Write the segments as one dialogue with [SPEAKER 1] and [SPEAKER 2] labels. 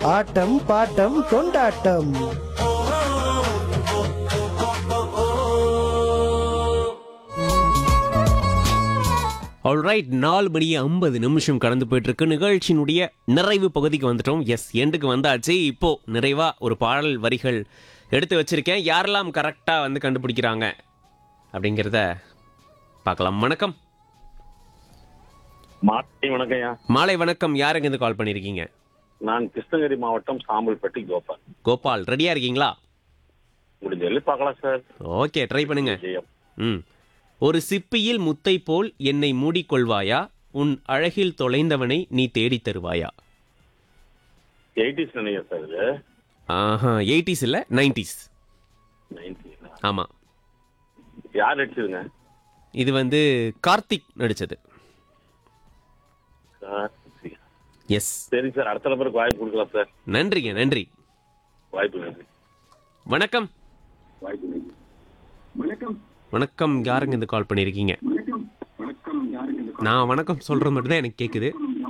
[SPEAKER 1] ஆட்டம் bottom கொண்டாட்டம்
[SPEAKER 2] alright நாலு மணி ஐம்பது நிமிஷம் கடந்து போயிட்டு இருக்கு நிகழ்ச்சியினுடைய நிறைவு பகுதிக்கு வந்துட்டோம் எஸ் எண்டுக்கு வந்தாச்சு இப்போ நிறைவா ஒரு பாடல் வரிகள் எடுத்து வச்சிருக்கேன் யாரெல்லாம் கரெக்டாக வந்து கண்டுபிடிக்கிறாங்க அப்படிங்கிறத பார்க்கலாம் வணக்கம்
[SPEAKER 3] மாலை வணக்கம்யா
[SPEAKER 2] மாலை வணக்கம் யாருங்க இருந்து கால் பண்ணியிருக்கீங்க
[SPEAKER 3] நான் கிருஷ்ணகிரி மாவட்டம் சாம்பல்பட்டி கோபால்
[SPEAKER 2] கோபால் ரெடியா இருக்கீங்களா
[SPEAKER 3] முடிஞ்ச வரையும் பார்க்கலாம் சார்
[SPEAKER 2] ஓகே ட்ரை பண்ணுங்க
[SPEAKER 3] ஜெயம்
[SPEAKER 2] ம் ஒரு சிப்பியில் முத்தை போல் என்னை மூடிக்கொள்வாயா உன் அழகில் தொலைந்தவனை நீ தேடித் தருவாயா
[SPEAKER 3] எயிட்டிஸ் நினைக்கிறேன் சார் இது
[SPEAKER 2] ஆஹா எயிட்டிஸ் இல்லை நைன்டிஸ்
[SPEAKER 3] நைன்டீன்
[SPEAKER 2] ஆமாம்
[SPEAKER 3] யார் நடிச்சதுங்க
[SPEAKER 2] இது வந்து கார்த்திக் நடிச்சது
[SPEAKER 3] சார்
[SPEAKER 2] எஸ்
[SPEAKER 3] சரிங்க சார் அடுத்த நம்பருக்கு வாய்ப்பு கொடுக்கலாம் சார்
[SPEAKER 2] நன்றிங்க நன்றி
[SPEAKER 3] வாய்ப்பு நன்றி
[SPEAKER 2] வணக்கம்
[SPEAKER 3] வாய்ப்பு நன்றி
[SPEAKER 2] வணக்கம் யாருங்க இந்த கால் பண்ணியிருக்கீங்க நான் வணக்கம் சொல்றது மட்டும் தான் எனக்கு கேட்குது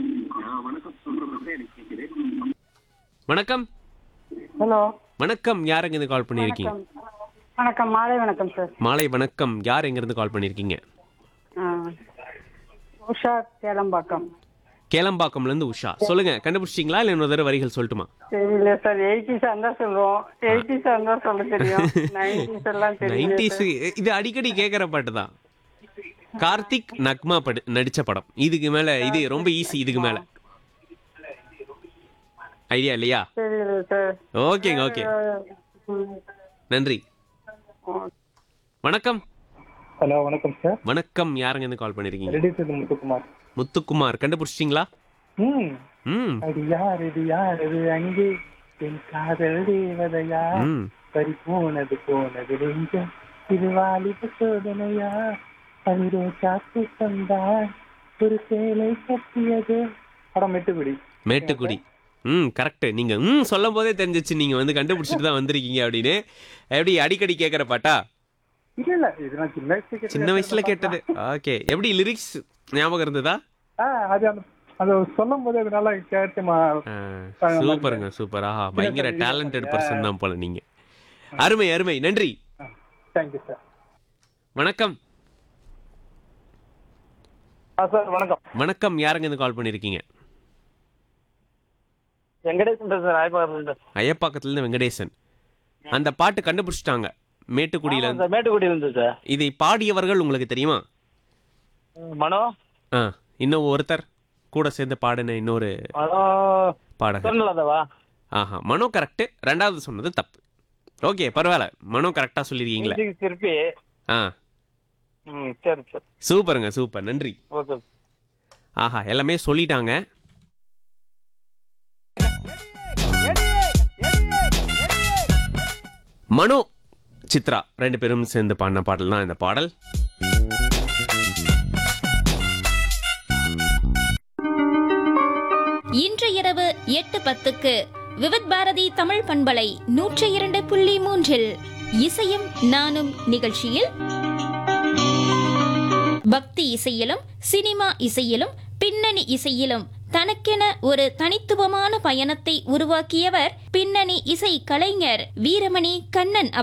[SPEAKER 2] வணக்கம்
[SPEAKER 4] ஹலோ
[SPEAKER 2] வணக்கம் யாருங்க இந்த கால் பண்ணியிருக்கீங்க
[SPEAKER 4] வணக்கம் மாலை வணக்கம் சார்
[SPEAKER 2] மாலை வணக்கம் யார் எங்கேருந்து கால் பண்ணியிருக்கீங்க
[SPEAKER 4] ஆ, உஷா கேளம்பாக்கம்
[SPEAKER 2] கேளம்பாக்கம்லேருந்து உஷா சொல்லுங்க கண்டுபிடிச்சிங்களா இல்லை இன்னொரு தடவை வரிகள் சொல்லட்டுமா
[SPEAKER 4] தெரியல சார் எயிட்டிஸ் இருந்தா சொல்லுவோம் எயிட்டிஸ் இருந்தா சொல்ல தெரியும் நைன்டிஸ் எல்லாம் தெரியல
[SPEAKER 2] நைன்டிஸ் இது அடிக்கடி கேட்குற பாட்டு தான் கார்த்திக் நக்மா படு நடிச்ச படம் இதுக்கு மேல இது ரொம்ப ஈஸி இதுக்கு மேல ஐடியா இல்லையா
[SPEAKER 4] தெரியல சார்
[SPEAKER 2] ஓகேங்க ஓகே
[SPEAKER 4] ம்.
[SPEAKER 2] நன்றி வணக்கம்
[SPEAKER 5] ஹலோ வணக்கம் சார்
[SPEAKER 2] வணக்கம் யாருங்க இருந்து கால் பண்ணிருக்கீங்க
[SPEAKER 5] ரெடி சார் முத்துக்குமார்
[SPEAKER 2] முத்துக்குமார் கண்டுபிடிச்சிட்டிங்களா
[SPEAKER 5] ம்
[SPEAKER 2] ம்
[SPEAKER 5] அது யார் இது யார் இது அங்கே என் காதல் தேவதையா
[SPEAKER 2] ம்
[SPEAKER 5] பறி போனது போனது நெஞ்சம் இது வாலிப சோதனையா பனிரோ சாத்து தந்தாய் ஒரு சேலை கட்டியது படம் மெட்டுக்குடி
[SPEAKER 2] மேட்டுக்குடி ம் கரெக்ட் நீங்க ம் சொல்லும் போதே தெரிஞ்சிச்சு நீங்க வந்து கண்டுபிடிச்சிட்டு தான் வந்திருக்கீங்க அப்படின்னு எப்படி அடிக்கடி கேட்குற பாட்டா
[SPEAKER 5] இல்ல இல்ல இது நான் சின்ன வயசுல கேட்டது.
[SPEAKER 2] சின்ன வயசுல கேட்டது ஓகே எப்படி லிரிக்ஸ் ஞாபகம் இருந்ததா
[SPEAKER 5] ஆ அது அந்த அது சொல்லும் போது அது நல்லா கேட்டுமா
[SPEAKER 2] ஆ, சூப்பருங்க சூப்பர் ஆஹா பயங்கர டேலண்டட் பர்சன் தான் போல நீங்க அருமை அருமை நன்றி
[SPEAKER 5] தேங்க்யூ சார்
[SPEAKER 2] வணக்கம்
[SPEAKER 5] ஆ சார் வணக்கம்
[SPEAKER 2] வணக்கம் யாருங்க இருந்து கால் பண்ணிருக்கீங்க
[SPEAKER 5] வெங்கடேசன் சார் ஆய்ப்பாளர்
[SPEAKER 2] ஐயப்பாக்கத்துல இருந்து வெங்கடேசன் அந்த பாட்டு கண்டுபிடிச்சிட்டாங்க மேட்டுக்குடியில இருந்து
[SPEAKER 5] சார் மேட்டுக்குடியில் இருந்து சார்
[SPEAKER 2] இதை பாடியவர்கள் உங்களுக்கு தெரியுமா
[SPEAKER 5] மனோ
[SPEAKER 2] ஆ இன்னும் ஒருத்தர் கூட சேர்ந்து பாடின இன்னொரு
[SPEAKER 5] மனோ
[SPEAKER 2] பாடகர்
[SPEAKER 5] சொன்னலாதவா
[SPEAKER 2] ஆஹா மனோ கரெக்ட் ரெண்டாவது சொன்னது தப்பு ஓகே பரவாயில்ல மனோ கரெக்டா சொல்லிருக்கீங்களே
[SPEAKER 5] திருப்பி
[SPEAKER 2] ஆ
[SPEAKER 5] ம் சரி சார்
[SPEAKER 2] சூப்பருங்க சூப்பர் நன்றி
[SPEAKER 5] ஓகே
[SPEAKER 2] ஆஹா எல்லாமே சொல்லிட்டாங்க மனோ சித்ரா ரெண்டு பேரும் சேர்ந்து பாடின பாடல் தான் இந்த பாடல்
[SPEAKER 6] இன்று இரவு எட்டு பத்துக்கு விவித் பாரதி தமிழ் பண்பலை நூற்றி இரண்டு புள்ளி மூன்றில் இசையும் நானும் நிகழ்ச்சியில் பக்தி இசையிலும் சினிமா இசையிலும் பின்னணி இசையிலும் தனக்கென ஒரு தனித்துவமான பயணத்தை உருவாக்கியவர் பின்னணி இசை கலைஞர் வீரமணி கண்ணன்